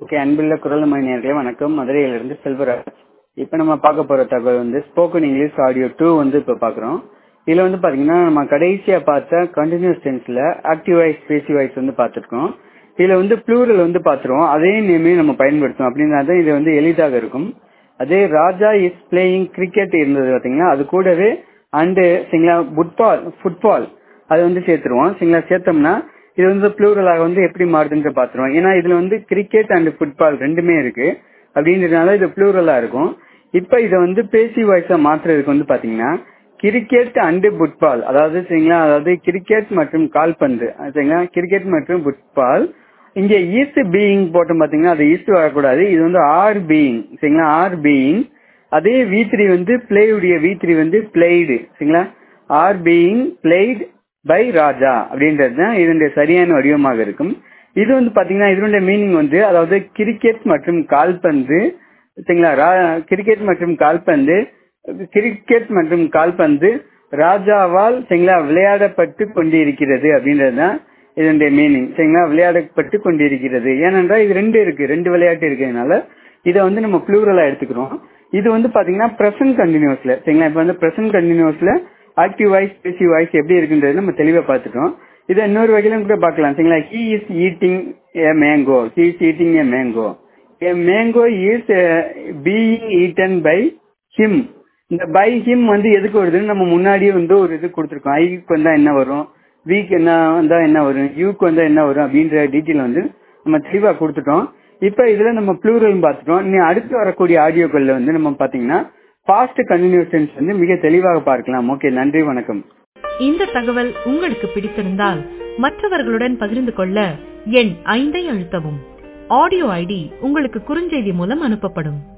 okay அன்புள்ள குரல்மணி நேர்களே வணக்கம் மதுரையிலிருந்து செல்வராஜ் இப்போ நம்ம பார்க்க போற தகவல் வந்து ஸ்போக்கன் இங்கிலீஷ் ஆடியோ டூ வந்து இப்போ பார்க்குறோம் இதில் வந்து பார்த்தீங்கன்னா நம்ம கடைசியாக பார்த்த கண்டினியூஸ் டென்ஸில் ஆக்டிவ் வாய்ஸ் பேசி வாய்ஸ் வந்து பார்த்துருக்கோம் இதில் வந்து ப்ளூரல் வந்து பார்த்துருவோம் அதே நேமே நம்ம பயன்படுத்தும் அப்படின்னா தான் இது வந்து எளிதாக இருக்கும் அதே ராஜா இஸ் பிளேயிங் கிரிக்கெட் இருந்தது பார்த்தீங்கன்னா அது கூடவே அண்டு சரிங்களா ஃபுட்பால் ஃபுட்பால் அது வந்து சேர்த்துருவோம் சரிங்களா சேர்த்தோம்னா இது வந்து ப்ளூரலாக வந்து எப்படி மாறுதுன்னு பார்த்துருவோம் ஏன்னா இதுல வந்து கிரிக்கெட் அண்ட் ஃபுட்பால் ரெண்டுமே இருக்கு அப்படின்றதுனால இது ப்ளூரலா இருக்கும் இப்போ இதை வந்து பேசி வாய்ஸா மாற்றுறதுக்கு வந்து பாத்தீங்கன்னா கிரிக்கெட் அண்டு ஃபுட்பால் அதாவது சரிங்களா அதாவது கிரிக்கெட் மற்றும் கால்பந்து சரிங்களா கிரிக்கெட் மற்றும் ஃபுட்பால் இங்க ஈஸ்ட் பீயிங் போட்டோம் பாத்தீங்கன்னா அது ஈஸ்ட் வரக்கூடாது இது வந்து ஆர் பீயிங் சரிங்களா ஆர் பீயிங் அதே வி த்ரீ வந்து பிளேயுடைய வி த்ரீ வந்து பிளேடு சரிங்களா are being played by Raja அப்படின்றது தான் இதனுடைய சரியான வடிவமாக இருக்கும் இது வந்து பாத்தீங்கன்னா இதனுடைய மீனிங் வந்து அதாவது கிரிக்கெட் மற்றும் கால்பந்து சரிங்களா கிரிக்கெட் மற்றும் கால்பந்து கிரிக்கெட் மற்றும் கால்பந்து ராஜாவால் சரிங்களா விளையாடப்பட்டு கொண்டிருக்கிறது அப்படின்றது தான் இதனுடைய மீனிங் சரிங்களா விளையாடப்பட்டு கொண்டிருக்கிறது ஏனென்றால் இது ரெண்டு இருக்கு ரெண்டு விளையாட்டு இருக்கிறதுனால இதை வந்து நம்ம ப்ளூரலா எடுத்துக்கிறோம் இது வந்து பாத்தீங்கன்னா பிரசன்ட் கண்டினியூஸ்ல சரிங்களா இப்போ வந்து பிரசன்ட் கண்டினியூஸ்ல ஆக்டிவ் வாய்ஸ் பேசிவ் வாய்ஸ் எப்படி இருக்குன்றது நம்ம தெளிவா பார்த்துட்டோம் இதை இன்னொரு வகையிலும் கூட பார்க்கலாம் சரிங்களா he is eating a mango he is eating a mango a mango is being eaten by him இந்த பை ஹிம் வந்து எதுக்கு வருதுன்னு நம்ம முன்னாடியே வந்து ஒரு இது கொடுத்துருக்கோம் ஐக்கு வந்தா என்ன வரும் வீக் என்ன வந்தா என்ன வரும் யூக்கு வந்தா என்ன வரும் அப்படின்ற டீட்டெயில் வந்து நம்ம தெளிவா கொடுத்துட்டோம் இப்ப இதுல நம்ம ப்ளூரல் பார்த்துட்டோம் இனி அடுத்து வரக்கூடிய ஆடியோக்கள்ல வந்து நம்ம பாத்தீங்கன்னா பாஸ்ட் கண்டினியூஸ் டென்ஸ் வந்து மிக தெளிவாக பார்க்கலாம் ஓகே நன்றி வணக்கம் இந்த தகவல் உங்களுக்கு பிடித்திருந்தால் மற்றவர்களுடன் பகிர்ந்து கொள்ள எண் ஐந்தை அழுத்தவும் ஆடியோ ஐடி உங்களுக்கு குறுஞ்செய்தி மூலம் அனுப்பப்படும்